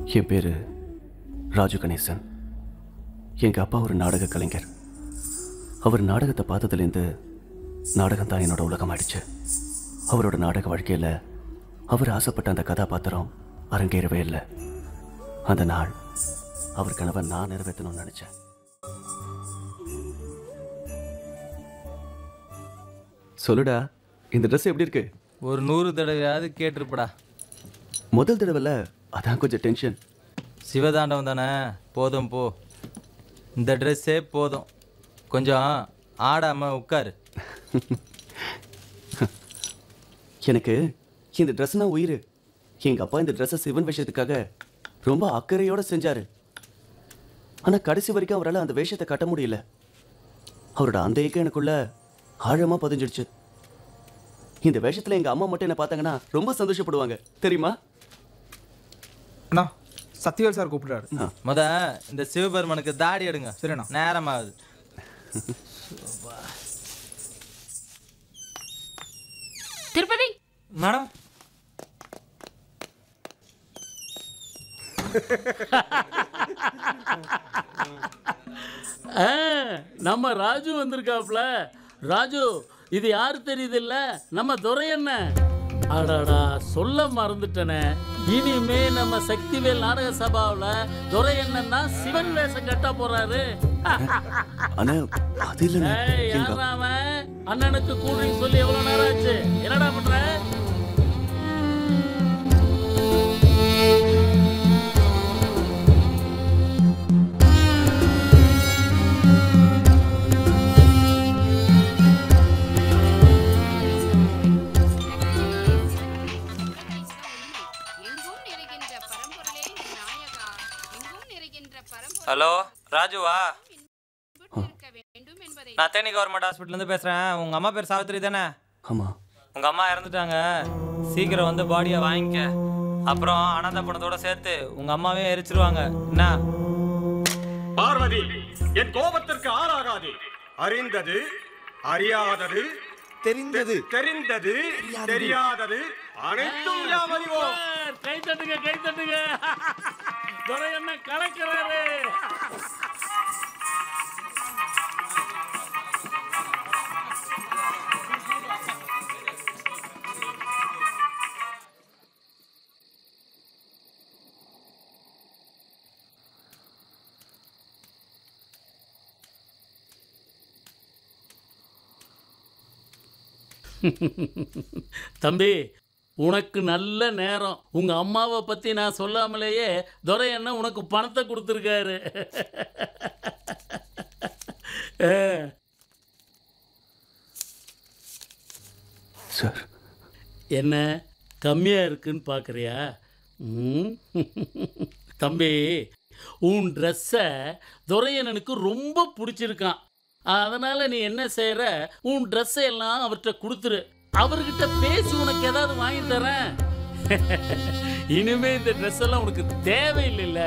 என் பேர் ராஜு கணேசன் எங்கள் அப்பா ஒரு நாடக கலைஞர் அவர் நாடகத்தை பார்த்ததுலேருந்து நாடகம் தான் என்னோட உலகமாயிடுச்சு அவரோட நாடக வாழ்க்கையில் அவர் ஆசைப்பட்ட அந்த கதாபாத்திரம் அரங்கேறவே இல்லை அந்த நாள் அவர் கனவை நான் நிறைவேற்றணும்னு நினச்சேன் சொல்லுடா இந்த ட்ரெஸ் எப்படி இருக்கு ஒரு நூறு தடவையாவது கேட்டிருப்படா முதல் தடவைல அதான் கொஞ்சம் டென்ஷன் சிவதாண்டவம் தானே போதும் போ இந்த ட்ரெஸ்ஸே போதும் கொஞ்சம் ஆடாம உட்காரு எனக்கு இந்த ட்ரெஸ்னா உயிர் எங்கள் அப்பா இந்த ட்ரெஸ்ஸை சிவன் விஷயத்துக்காக ரொம்ப அக்கறையோட செஞ்சாரு ஆனால் கடைசி வரைக்கும் அவரால் அந்த வேஷத்தை கட்ட முடியல அவரோட அந்த ஏக்கம் எனக்குள்ள ஆழமாக பதிஞ்சிடுச்சு இந்த வேஷத்தில் எங்கள் அம்மா மட்டும் என்ன பார்த்தாங்கன்னா ரொம்ப சந்தோஷப்படுவாங்க தெரியுமா அண்ணா சத்யவேல் சார் கூப்பிடுறாரு முத இந்த சிவபெருமனுக்கு தாடி எடுங்க சரிண்ணா. நேரமாகுது திருப்பதி மேடம் ஆ, நம்ம ராஜு வந்திருக்காப்ல ராஜு இது யாரு தெரியுது இல்ல நம்ம துரையண்ண அடடா சொல்ல மறந்துட்டனே இனிமே நம்ம சக்திவேல் நாடக சபாவுல துரையண்ணன் தான் சிவன் வேஷம் கட்ட போறாரு ஆனால் அது இல்லைண்ணே ஏய், எங்க யார்றா அவன்? அண்ணனுக்கு கூலிங் சொல்லி எவ்வளவு நேரம் ஆச்சு என்னடா பண்ற எங்கும் நிறைகின்ற பரம்பொருளே நாயகா எங்கும் நிறைகின்ற பரம்பொருள் ஹலோ ராஜுவா இருக்க வேண்டும் என்பதை நான் தேனி கவர்மெண்ட் ஹாஸ்பிட்டல்லேருந்து பேசுகிறேன் உங்கள் அம்மா பேர் சாவித்திரி தானே ஆமாம் உங்கள் அம்மா இறந்துட்டாங்க சீக்கிரம் வந்து பாடியை வாங்கிக்க அப்புறம் அனாதை பணத்தோட சேர்த்து உங்கள் அம்மாவே எரிச்சிருவாங்க என்ன பார்வதி என் கோபத்திற்கு ஆளாகாதே அறிந்தது அறியாதது தெரிந்தது தெரிந்தது தெரியாதது அனைத்தும் யாம் அறிவோம் சார், கை தட்டுங்க கை தட்டுங்க துரையண்ணன் கலக்கிறாரு தம்பி உனக்கு நல்ல நேரம் உங்க அம்மாவை பத்தி நான் சொல்லாமலேயே துரை அண்ணன் உனக்கு பணத்தை கொடுத்துருக்காரு அஹ், சார் என்ன கம்மியா இருக்குன்னு பார்க்குறியா ம்? தம்பி உன் ட்ரெஸ்ஸை துரையண்ணனுக்கு ரொம்ப பிடிச்சிருக்கான் அதனால நீ என்ன செய்யற உன் ட்ரெஸ்ஸை எல்லாம் அவர்கிட்ட கொடுத்துரு அவர்கிட்ட பேசி உனக்கு ஏதாவது வாங்கி தரேன் இனிமே இந்த ட்ரெஸ் எல்லாம் உனக்கு தேவையில்லைல்ல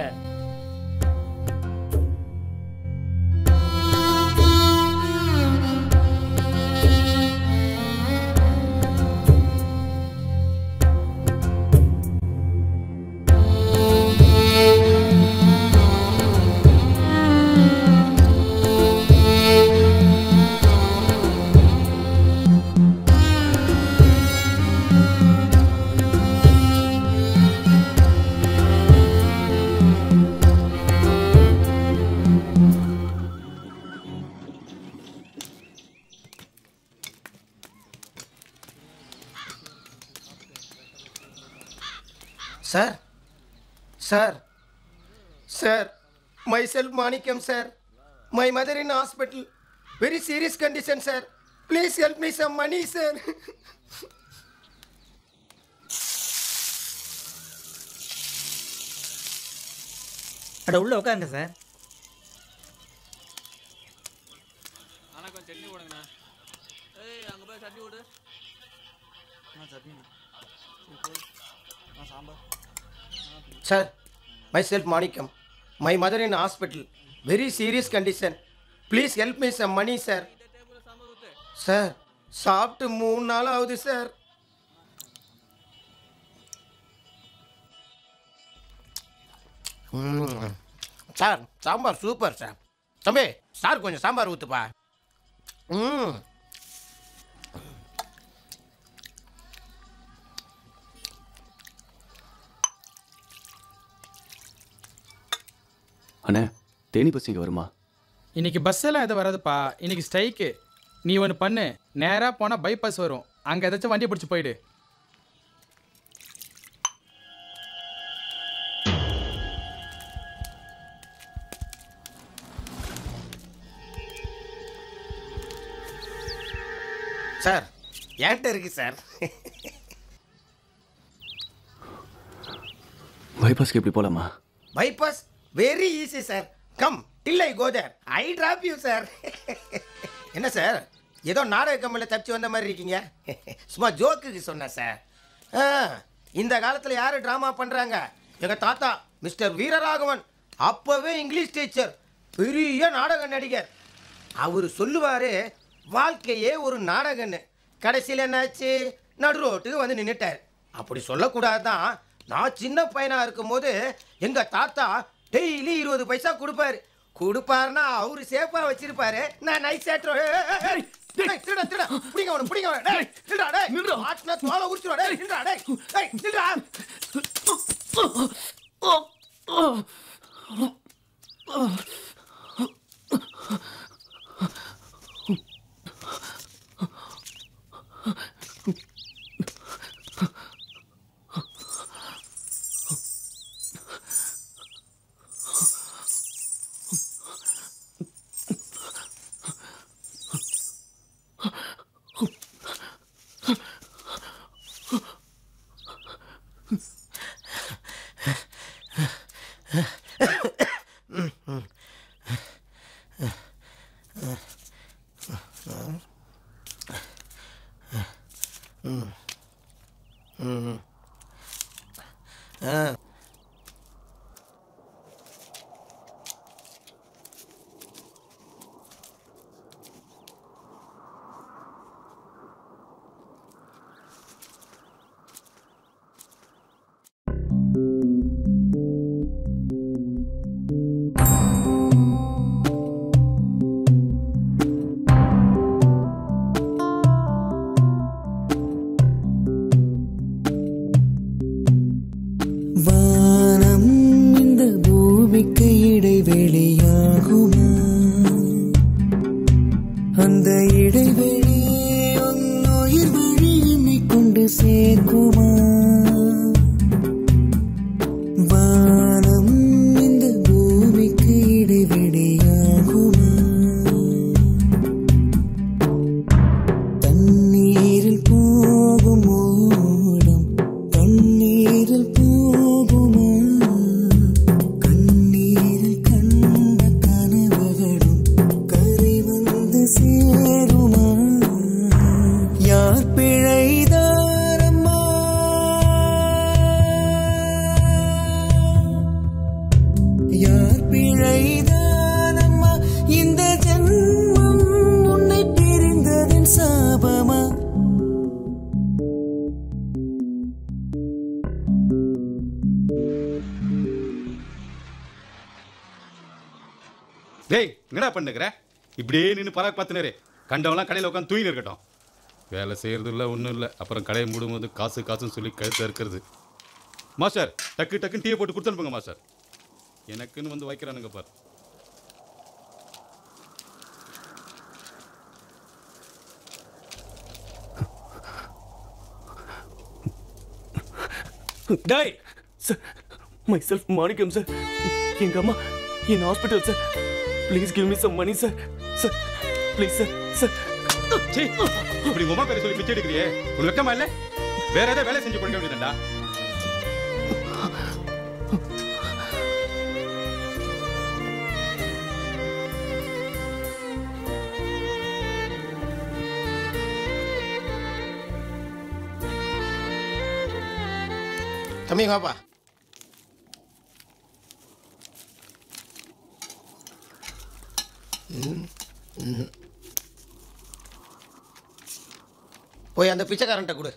Sir, sir, sir, myself Manikam, sir. My mother in hospital. Very serious condition, sir. Please help me some money, sir. அட உள்ள உட்காருங்க sir sir, myself Manikam. My mother in hospital. Very serious condition. Please help me some money, sir. Sir சாப்பிட்டு மூணு நாள் ஆகுது sir ம். Sir sambar super sir தம்பி sir கொஞ்சம் சாம்பார் ஊற்றுப்பா ம் அண்ணே தேனி பஸ் இங்கே வருமா இன்னைக்கு பஸ் எல்லாம் எதுவும் வராதுப்பா இன்னைக்கு ஸ்ட்ரைக்கு நீ ஒன்று பண்ணு நேராக போனால் பைபாஸ் வரும் அங்கே ஏதாச்சும் வண்டி பிடிச்சி போயிடு சார் என்கிட்ட இருக்கு சார் பைபாஸ்க்கு எப்படி போகலாமா bypass very easy sir come இல்லை go there I drop you sir என்ன சார் ஏதோ நாடக கம்பெனியில் தப்பிச்சு வந்த மாதிரி இருக்கீங்க சும்மா ஜோக்குக்கு சொன்னேன் சார் ஆ, இந்த காலத்தில் யார் ட்ராமா பண்ணுறாங்க எங்கள் தாத்தா மிஸ்டர் வீரராகவன் அப்போவே இங்கிலீஷ் டீச்சர் பெரிய நாடக நடிகர் அவர் சொல்லுவார் வாழ்க்கையே ஒரு நாடகன்னு கடைசியில் என்னாச்சு நடு ரோட்டுக்கு வந்து நின்றுட்டார் அப்படி சொல்லக்கூடாதான் நான் சின்ன பையனாக இருக்கும்போது எங்கள் தாத்தா டெய்லி இருபது பைசா கொடுப்பாரு கொடுப்பாருன்னா அவரு சேஃபா வச்சிருப்பாரு நான் நைஸ் ஏற்றோம் திருடா திருடா பிடிங்க அவனை பிடிங்க அவனை டேய் திருடா டேய் மாட்டினா தோலை உரிச்சிடும் டேய் திருடா டேய் டேய் திருடா வானம் இந்த பூமிக்கு இடைவெளியாகுமா அந்த இடைவெளி உன்னுயிர் வழி என்னை கொண்டு சேர்க்குமா வானம் இந்த பூமிக்கு இடைவெளியாகுமா தண்ணீரில் போகும் ஓடம் கண்ணீரில் போகுமா கண்ணீரில் கண்ட கனவுகளும் கரை வந்து சேருமா யார் பிழைதாரம்மா யார் பிழைதானம்மா இந்த ஜென்மம் உன்னை பிரிந்ததின் சாபமா டேய் என்னடா பண்ணுகிற இப்படியே நின்று பராக் பார்த்துனரு கண்டவன்லாம் கடையில் உட்காந்து தூங்கி இருக்கட்டும் வேலை செய்கிறது இல்லை ஒன்றும் இல்லை அப்புறம் கடையை மூடும்போது காசு காசுன்னு சொல்லி கழுத்தை இருக்கிறது மாஸ்டர் டக்கு டக்குன்னு டீயை போட்டு கொடுத்து அனுப்புங்க மாஸ்டர் எனக்குன்னு வந்து வைக்கிறானுங்க பார் டேய் sir myself Manikam sir எங்க அம்மா என் hospital sir please give me some money sir sir please sir sir சீ, இப்படி உங்க அம்மா பேரை சொல்லி பிச்சை எடுக்கிறியே உனக்கு வெக்கமா இல்லை வேற ஏதாவது வேலை செஞ்சு கொடுக்க வேண்டியதுடா தம்பி வாப்பா ம், ம். போய் அந்த பிச்சைக்காரன்ட்ட கொடு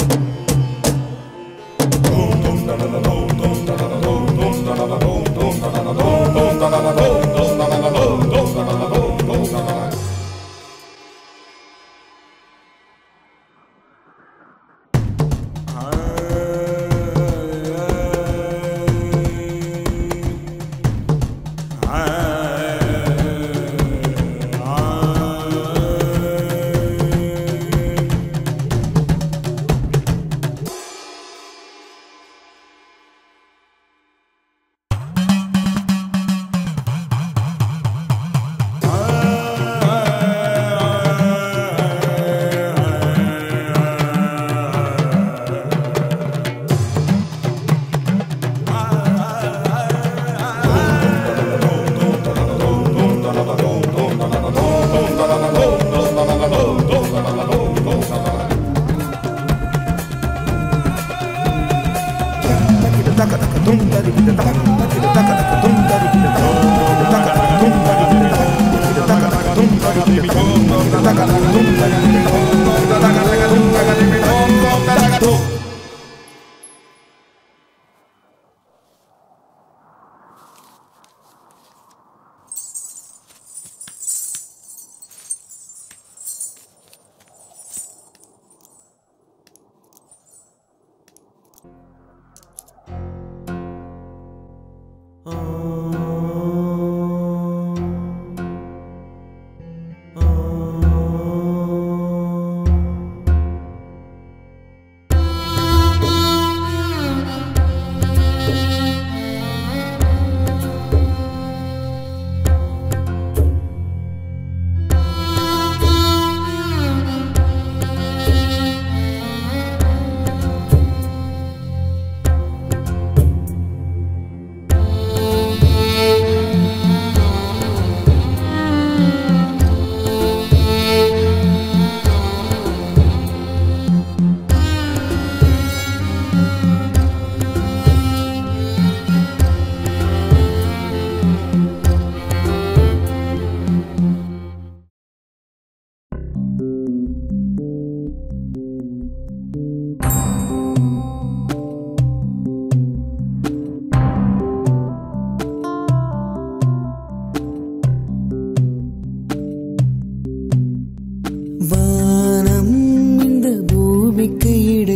வானம் இந்த பூமிக்கு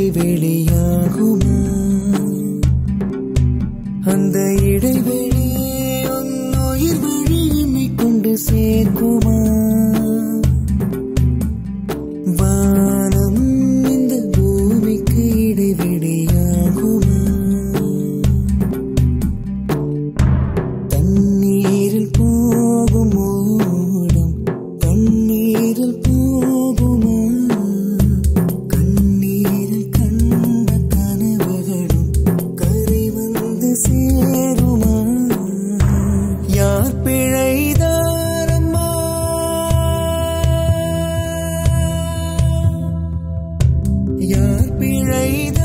இடைவெளியாகுமா அந்த இடைவெளி உயிர் வழி என்னை கொண்டு சேர்க்குமா வானம் இந்த பூமிக்கு இடைவெளியாகுமா தண்ணீரில் போகும் ஓடம் கண்ணீரில் போகுமா கண்ணீரில் கண்ட கனவுகளும் கரை வந்து சேருமா யார் பிழைதாரம்மா யார் பிழைதாரம்மா